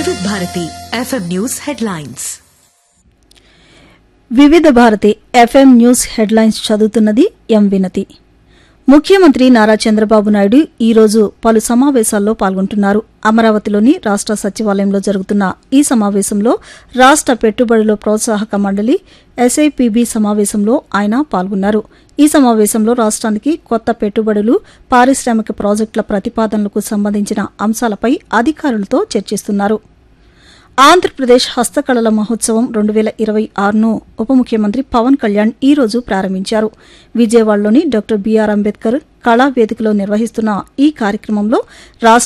వివిధ Bharati FM news headlines వివిధ Bharati FM news headlines చదువుతున్నది ఎం వినతి ముఖ్యమంత్రి నారా చంద్రబాబు నాయుడు ఈ రోజు పలు సమావేశాల్లో పాల్గొంటున్నారు అమరావతిలోని రాష్ట సచివాలయంలో జరుగుతున్న ఈ సమావేశంలో రాష్ట పెట్టుబడుల ప్రోత్సాహక మండలి ఎస్ఐపిబి సమావేశంలో ఆయన పాల్గొన్నారు ఈ సమావేశంలో రాష్ట్రానికి కొత్త పెట్టుబడులు పారిశ్రామిక ప్రాజెక్టుల ప్రతిపాదనలకు సంబంధించిన అంశాలపై అధికారులతో చర్చిస్తున్నారు ఆంధ్రప్రదేశ్ హస్తకళల మహోత్సవం రెండు వేల ఇరవై ఆరును ఉప ముఖ్యమంత్రి పవన్ కళ్యాణ్ ఈ రోజు ప్రారంభించారు విజయవాడలోని డాక్టర్ బీఆర్ అంబేద్కర్ కళా వేదికలో నిర్వహిస్తున్న ఈ కార్యక్రమంలో రాష్ట